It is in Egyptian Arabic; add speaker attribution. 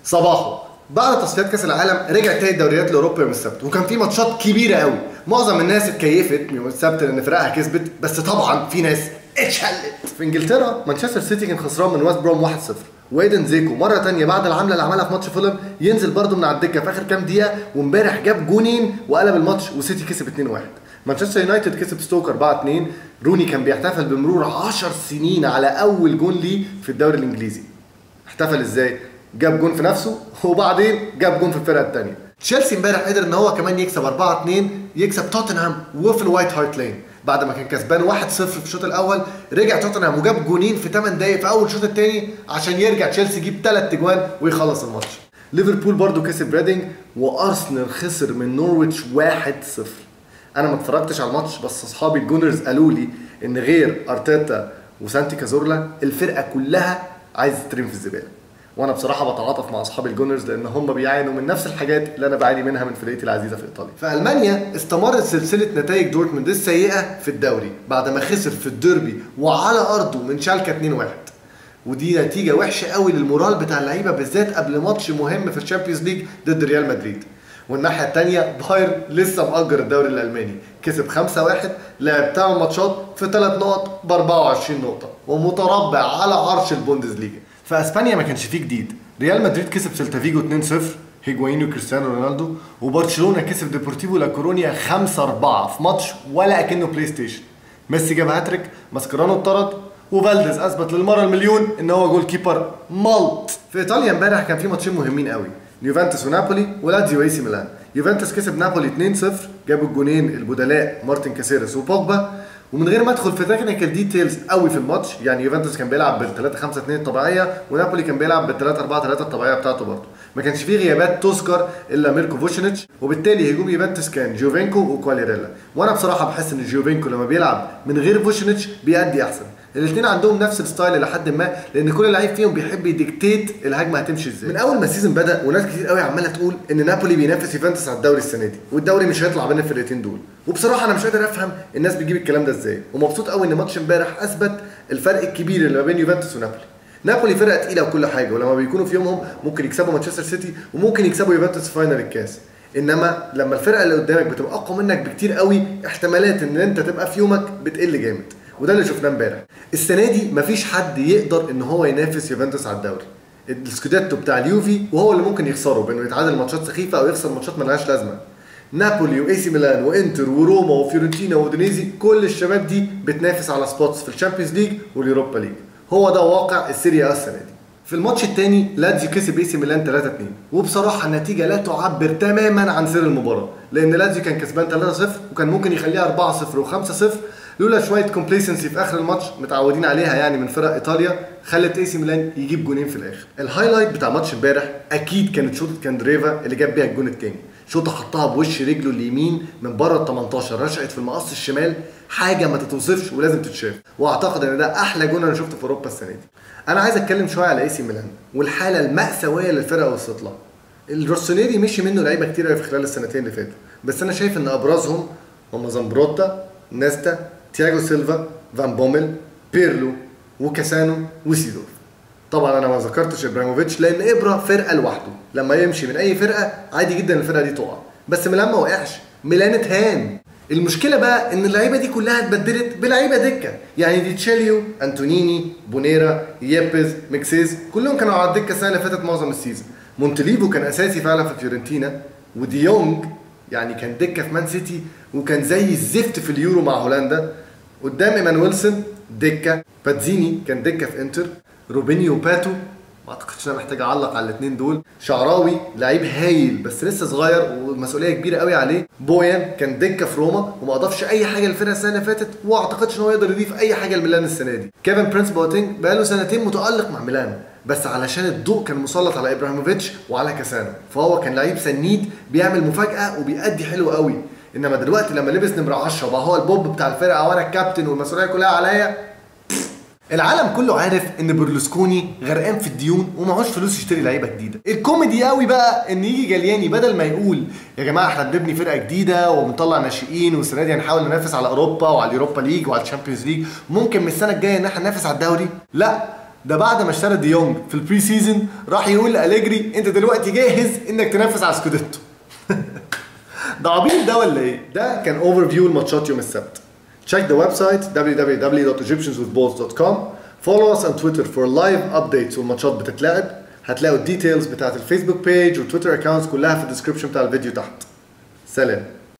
Speaker 1: صباحه بعد تصفيات كاس العالم رجع تاني الدوريات الاوروبيه يوم السبت وكان في ماتشات كبيره قوي معظم الناس اتكيفت يوم السبت لان فرقها كسبت بس طبعا في ناس اتشلت في انجلترا مانشستر سيتي كان خسران من ويست بروم 1-0 وايدن زيكو مره تانية بعد العمله اللي عملها في ماتش فولم ينزل برده من على الدكه في اخر كام دقيقه وامبارح جاب جونين وقلب الماتش وسيتي كسب 2-1 مانشستر يونايتد كسب ستوكر 4 2 روني كان بيحتفل بمرور 10 سنين على اول جون ليه في الدوري الانجليزي احتفل ازاي جاب جون في نفسه وبعدين جاب جون في الفرقه الثانيه تشيلسي امبارح قدر ان هو كمان يكسب 4 2 يكسب توتنهام وفي الوايت هارت لين بعد ما كان كسبان 1-0 في الشوط الاول رجع توتنهام وجاب جونين في 8 دقايق في اول الشوط الثاني عشان يرجع تشيلسي يجيب 3 اجوان ويخلص الماتش ليفربول برضو كسب ريدنج وارسنال خسر من نورويتش 1-0 انا ما اتفرجتش على الماتش بس اصحابي الجونرز قالوا لي ان غير ارتيتا وسانتي كازورلا الفرقه كلها عايزه تترمي في الزباله وانا بصراحه بتعاطف مع اصحاب الجونرز لان هم بيعانوا من نفس الحاجات اللي انا بعاني منها من فرقتي العزيزه في ايطاليا في المانيا استمرت سلسله نتائج دورتموند السيئه في الدوري بعد ما خسر في الديربي وعلى ارضه من شالكه 2-1 ودي نتيجه وحشه قوي للمورال بتاع اللعيبه بالذات قبل ماتش مهم في الشامبيونز ليج ضد ريال مدريد والناحيه الثانيه بايرن لسه مأجر الدوري الالماني كسب 5-1 لعب 8 ماتشات في 3 نقط ب 24 نقطه ومتربع على عرش البوندسليجا في اسبانيا ما كانش فيه جديد ريال مدريد كسب سيلتا فيجو 2-0 هيجوايين وكريستيانو رونالدو وبرشلونه كسب ديبورتيفو لا كورونيا 5-4 في ماتش ولا اكنه بلاي ستيشن ميسي جاب هاتريك ماسكرانو اتطرد وفالديز اثبت للمره المليون ان هو جول كيبر مالت في ايطاليا امبارح كان في ماتشين مهمين قوي يوفنتوس ونابولي ولاتزيو اي سي ميلان يوفنتوس كسب نابولي 2-0 جابوا الجونين البدلاء مارتن كاسيرس وبوجبا ومن غير ما ادخل في تكنيكال ديتيلز قوي في الماتش يعني يوفنتوس كان بيلعب بال 3 5 2 الطبيعيه ونابولي كان بيلعب بال 3 4 3 الطبيعيه بتاعته برضه ما كانش فيه غيابات تذكر الا ميركو فوشنيتش وبالتالي هجوم يوفنتوس كان جوفينكو وكواليريلا وانا بصراحه بحس ان جوفينكو لما بيلعب من غير فوشنيتش بيأدي احسن الاثنين عندهم نفس الستايل لحد ما لان كل لعيب فيهم بيحب يديكتيت الهجمه هتمشي ازاي من اول ما السيزون بدا وناس كتير قوي عماله تقول ان نابولي بينافس يوفنتوس على الدوري السنه دي والدوري مش هيطلع بين الفرقتين دول وبصراحه انا مش قادر افهم الناس بتجيب الكلام ده ازاي ومبسوط قوي ان ماتش امبارح اثبت الفرق الكبير اللي ما بين يوفنتوس ونابولي نابولي فرقه تقيله وكل حاجه ولما بيكونوا في يومهم ممكن يكسبوا مانشستر سيتي وممكن يكسبوا يوفنتوس في فاينل الكاس انما لما الفرقه اللي قدامك بتبقى اقوى منك بكتير قوي احتمالات ان انت تبقى في يومك بتقل جامد وده اللي شفناه امبارح السنه دي مفيش حد يقدر ان هو ينافس يوفنتوس على الدوري السكوديتو بتاع اليوفي وهو اللي ممكن يخسره بانه يتعادل ماتشات سخيفه او يخسر ماتشات ملهاش لازمه نابولي واي سي ميلان وانتر وروما وفيورنتينا ودونيزي كل الشباب دي بتنافس على سبوتس في الشامبيونز ليج واليوروبا ليج هو ده واقع السيريا السنه دي في الماتش الثاني لاتزيو كسب اي سي ميلان 3 2 وبصراحه النتيجه لا تعبر تماما عن سير المباراه لان لاتزيو كان كسبان 3 0 وكان ممكن يخليها 4 0 و5 0 لولا شويه كومبليسنسي في اخر الماتش متعودين عليها يعني من فرق ايطاليا خلت اي سي ميلان يجيب جونين في الاخر الهايلايت بتاع ماتش امبارح اكيد كانت شوطه كاندريفا اللي جاب بيها الجون الثاني شوطه حطها بوش رجله اليمين من بره ال 18 رشقت في المقص الشمال حاجه ما تتوصفش ولازم تتشاف واعتقد ان ده احلى جون انا شفته في اوروبا السنه دي انا عايز اتكلم شويه على اي سي ميلان والحاله الماساويه اللي الفرقه وصلت لها الروسونيري مشي منه لعيبه كتير قوي في خلال السنتين اللي فاتوا بس انا شايف ان ابرزهم هم زامبروتا نيستا تياجو سيلفا فان بومل بيرلو وكاسانو وسيدورف طبعا انا ما ذكرتش ابراهيموفيتش لان ابرا فرقه لوحده لما يمشي من اي فرقه عادي جدا الفرقه دي تقع بس ميلان ما وقعش ميلان اتهان المشكله بقى ان اللعيبه دي كلها اتبدلت بلعيبه دكه يعني دي تشيليو انتونيني بونيرا ييبز ميكسيز كلهم كانوا على الدكه السنه اللي فاتت معظم السيزون مونتليفو كان اساسي فعلا في فيورنتينا وديونج يعني كان دكه في مان سيتي وكان زي الزفت في اليورو مع هولندا قدام ايمان ويلسون دكه باتزيني كان دكه في انتر روبينيو باتو ما اعتقدش انا محتاج اعلق على الاثنين دول شعراوي لعيب هايل بس لسه صغير والمسؤوليه كبيره قوي عليه بويان كان دكه في روما وما اضافش اي حاجه للفرقه السنه اللي فاتت وما اعتقدش ان هو يقدر يضيف اي حاجه لميلان السنه دي كيفن برينس بوتينج بقاله سنتين متالق مع ميلان بس علشان الضوء كان مسلط على ابراهيموفيتش وعلى كاسانو فهو كان لعيب سنيد بيعمل مفاجاه وبيأدي حلو قوي انما دلوقتي لما لبس نمره 10 بقى هو البوب بتاع الفرقه وانا الكابتن والمسؤوليه كلها عليا العالم كله عارف ان برلوسكوني غرقان في الديون ومعهوش فلوس يشتري لعيبه جديده الكوميدي قوي بقى ان يجي جالياني بدل ما يقول يا جماعه احنا بنبني فرقه جديده وبنطلع ناشئين والسنه دي هنحاول ننافس على اوروبا وعلى اليوروبا ليج وعلى الشامبيونز ليج ممكن من السنه الجايه ان احنا ننافس على الدوري لا ده بعد ما اشترى ديونج في البري سيزون راح يقول لاليجري انت دلوقتي جاهز انك تنافس على سكوديتو ده عبيط ده ولا ايه؟ ده كان اوفر فيو الماتشات يوم السبت. Check the website www.egyptianswithballs.com Follow us on Twitter for live updates والماتشات بتتلعب هتلاقوا الديتيلز بتاعت الفيسبوك بيج والتويتر اكونتس كلها في الديسكربشن بتاع الفيديو تحت. سلام